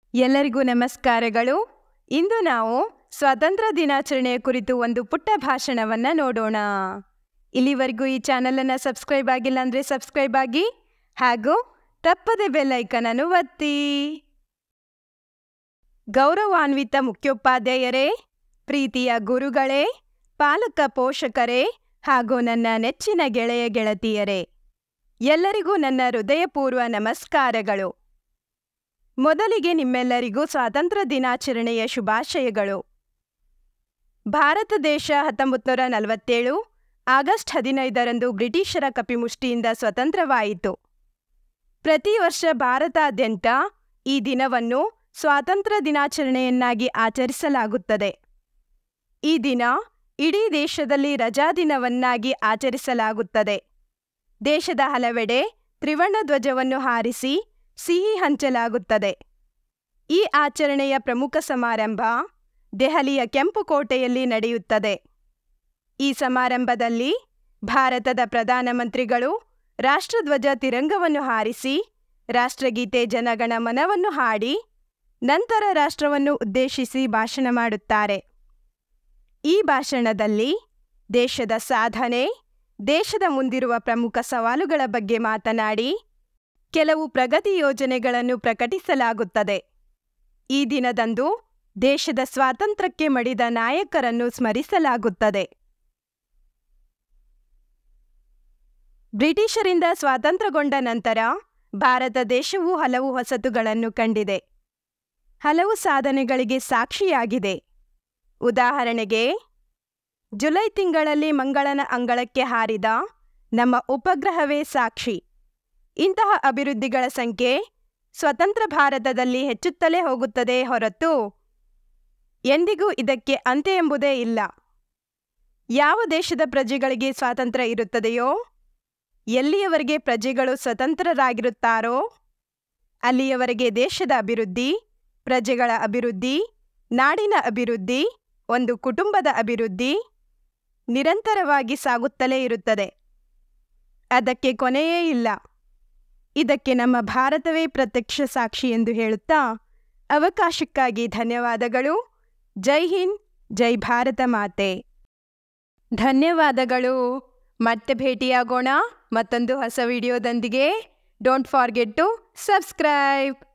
ಎಲ್ಲರಿಗೂ ನಮಸ್ಕಾರಗಳು ಇಂದು ನಾವು ಸ್ವಾತಂತ್ರ್ಯ ದಿನಾಚರಣೆಯ ಕುರಿತು ಒಂದು ಪುಟ್ಟ ಭಾಷಣವನ್ನು ನೋಡೋಣ ಇಲ್ಲಿವರೆಗೂ ಈ ಚಾನಲನ್ನು ಸಬ್ಸ್ಕ್ರೈಬ್ ಆಗಿಲ್ಲ ಅಂದರೆ ಸಬ್ಸ್ಕ್ರೈಬ್ ಆಗಿ ಹಾಗೂ ತಪ್ಪದೆ ಬೆಲ್ ಐಕನನ್ನು ಒತ್ತಿ ಗೌರವಾನ್ವಿತ ಮುಖ್ಯೋಪಾಧ್ಯಾಯರೇ ಪ್ರೀತಿಯ ಗುರುಗಳೇ ಪಾಲಕ ಪೋಷಕರೇ ಹಾಗೂ ನನ್ನ ನೆಚ್ಚಿನ ಗೆಳೆಯ ಗೆಳತಿಯರೇ ಎಲ್ಲರಿಗೂ ನನ್ನ ಹೃದಯಪೂರ್ವ ನಮಸ್ಕಾರಗಳು ಮೊದಲಿಗೆ ನಿಮ್ಮೆಲ್ಲರಿಗೂ ಸ್ವಾತಂತ್ರ್ಯ ದಿನಾಚರಣೆಯ ಶುಭಾಶಯಗಳು ಭಾರತ ದೇಶ ಹತ್ತೊಂಬತ್ತು ನೂರ ನಲವತ್ತೇಳು ಆಗಸ್ಟ್ ಹದಿನೈದರಂದು ಬ್ರಿಟಿಷರ ಕಪಿಮುಷ್ಟಿಯಿಂದ ಸ್ವತಂತ್ರವಾಯಿತು ಪ್ರತಿ ವರ್ಷ ಭಾರತಾದ್ಯಂತ ಈ ದಿನವನ್ನು ಸ್ವಾತಂತ್ರ್ಯ ದಿನಾಚರಣೆಯನ್ನಾಗಿ ಆಚರಿಸಲಾಗುತ್ತದೆ ಈ ದಿನ ಇಡೀ ದೇಶದಲ್ಲಿ ರಜಾದಿನವನ್ನಾಗಿ ಆಚರಿಸಲಾಗುತ್ತದೆ ದೇಶದ ಹಲವೆಡೆ ತ್ರಿವರ್ಣ ಧ್ವಜವನ್ನು ಹಾರಿಸಿ ಸಿಹಿ ಹಂಚಲಾಗುತ್ತದೆ ಈ ಆಚರಣೆಯ ಪ್ರಮುಖ ಸಮಾರಂಭ ದೆಹಲಿಯ ಕೆಂಪು ಕೋಟೆಯಲ್ಲಿ ನಡೆಯುತ್ತದೆ ಈ ಸಮಾರಂಭದಲ್ಲಿ ಭಾರತದ ಪ್ರಧಾನಮಂತ್ರಿಗಳು ರಾಷ್ಟ್ರಧ್ವಜ ತಿರಂಗವನ್ನು ಹಾರಿಸಿ ರಾಷ್ಟ್ರಗೀತೆ ಜನಗಣ ಮನವನ್ನು ಹಾಡಿ ನಂತರ ರಾಷ್ಟ್ರವನ್ನು ಉದ್ದೇಶಿಸಿ ಭಾಷಣ ಮಾಡುತ್ತಾರೆ ಈ ಭಾಷಣದಲ್ಲಿ ದೇಶದ ಸಾಧನೆ ದೇಶದ ಮುಂದಿರುವ ಪ್ರಮುಖ ಸವಾಲುಗಳ ಬಗ್ಗೆ ಮಾತನಾಡಿ ಕೆಲವು ಪ್ರಗತಿ ಯೋಜನೆಗಳನ್ನು ಪ್ರಕಟಿಸಲಾಗುತ್ತದೆ ಈ ದಿನದಂದು ದೇಶದ ಸ್ವಾತಂತ್ರ್ಯಕ್ಕೆ ಮಡಿದ ನಾಯಕರನ್ನು ಸ್ಮರಿಸಲಾಗುತ್ತದೆ ಬ್ರಿಟಿಷರಿಂದ ಸ್ವಾತಂತ್ರ್ಯಗೊಂಡ ನಂತರ ಭಾರತ ದೇಶವು ಹಲವು ಹೊಸತುಗಳನ್ನು ಕಂಡಿದೆ ಹಲವು ಸಾಧನೆಗಳಿಗೆ ಸಾಕ್ಷಿಯಾಗಿದೆ ಉದಾಹರಣೆಗೆ ಜುಲೈ ತಿಂಗಳಲ್ಲಿ ಮಂಗಳನ ಅಂಗಳಕ್ಕೆ ಹಾರಿದ ನಮ್ಮ ಉಪಗ್ರಹವೇ ಸಾಕ್ಷಿ ಇಂತಹ ಅಭಿವೃದ್ಧಿಗಳ ಸಂಖ್ಯೆ ಸ್ವತಂತ್ರ ಭಾರತದಲ್ಲಿ ಹೆಚ್ಚುತ್ತಲೇ ಹೋಗುತ್ತದೆ ಹೊರತು ಎಂದಿಗೂ ಇದಕ್ಕೆ ಅಂತ್ಯ ಎಂಬುದೇ ಇಲ್ಲ ಯಾವ ದೇಶದ ಪ್ರಜೆಗಳಿಗೆ ಸ್ವಾತಂತ್ರ್ಯ ಇರುತ್ತದೆಯೋ ಎಲ್ಲಿಯವರೆಗೆ ಪ್ರಜೆಗಳು ಸ್ವತಂತ್ರರಾಗಿರುತ್ತಾರೋ ಅಲ್ಲಿಯವರೆಗೆ ದೇಶದ ಅಭಿವೃದ್ಧಿ ಪ್ರಜೆಗಳ ಅಭಿವೃದ್ಧಿ ನಾಡಿನ ಅಭಿವೃದ್ಧಿ ಒಂದು ಕುಟುಂಬದ ಅಭಿವೃದ್ಧಿ ನಿರಂತರವಾಗಿ ಸಾಗುತ್ತಲೇ ಇರುತ್ತದೆ ಅದಕ್ಕೆ ಕೊನೆಯೇ ಇಲ್ಲ ಇದಕ್ಕೆ ನಮ್ಮ ಭಾರತವೇ ಪ್ರತ್ಯಕ್ಷ ಸಾಕ್ಷಿ ಎಂದು ಹೇಳುತ್ತಾ ಅವಕಾಶಕ್ಕಾಗಿ ಧನ್ಯವಾದಗಳು ಜೈ ಹಿಂದ್ ಜೈ ಭಾರತ ಮಾತೆ ಧನ್ಯವಾದಗಳು ಮತ್ತೆ ಭೇಟಿಯಾಗೋಣ ಮತ್ತೊಂದು ಹೊಸ ವಿಡಿಯೋದೊಂದಿಗೆ ಡೋಂಟ್ ಫಾರ್ಗೆಟ್ ಟು ಸಬ್ಸ್ಕ್ರೈಬ್